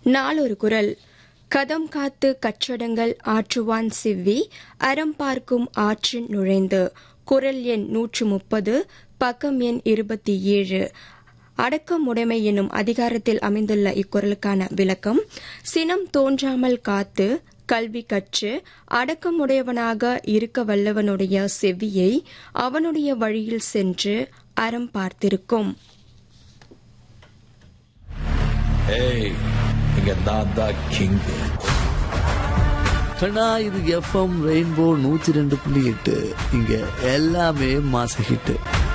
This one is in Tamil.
நாளொரு குரல் கதம் காத்து கற்றடங்கள் ஆற்றுவான் சிவ்வி அறம் பார்க்கும் ஆற்றின் நுழைந்து குரல் எண் நூற்று முப்பது பக்கம் எண் இருபத்தி ஏழு அடக்கமுடைமை எனும் அதிகாரத்தில் அமைந்துள்ள இக்குறளுக்கான விளக்கம் சினம் தோன்றாமல் காத்து கல்வி கற்று அடக்கமுடையவனாக இருக்க வல்லவனுடைய செவ்வியை அவனுடைய வழியில் சென்று அறம் பார்த்திருக்கும் ஏய் இங்க நான் தான் கிங் கண்ணா இது எஃப்எம் ரெயின்போ நூத்தி ரெண்டு புள்ளி எட்டு இங்க எல்லாமே மாச ஹிட்டு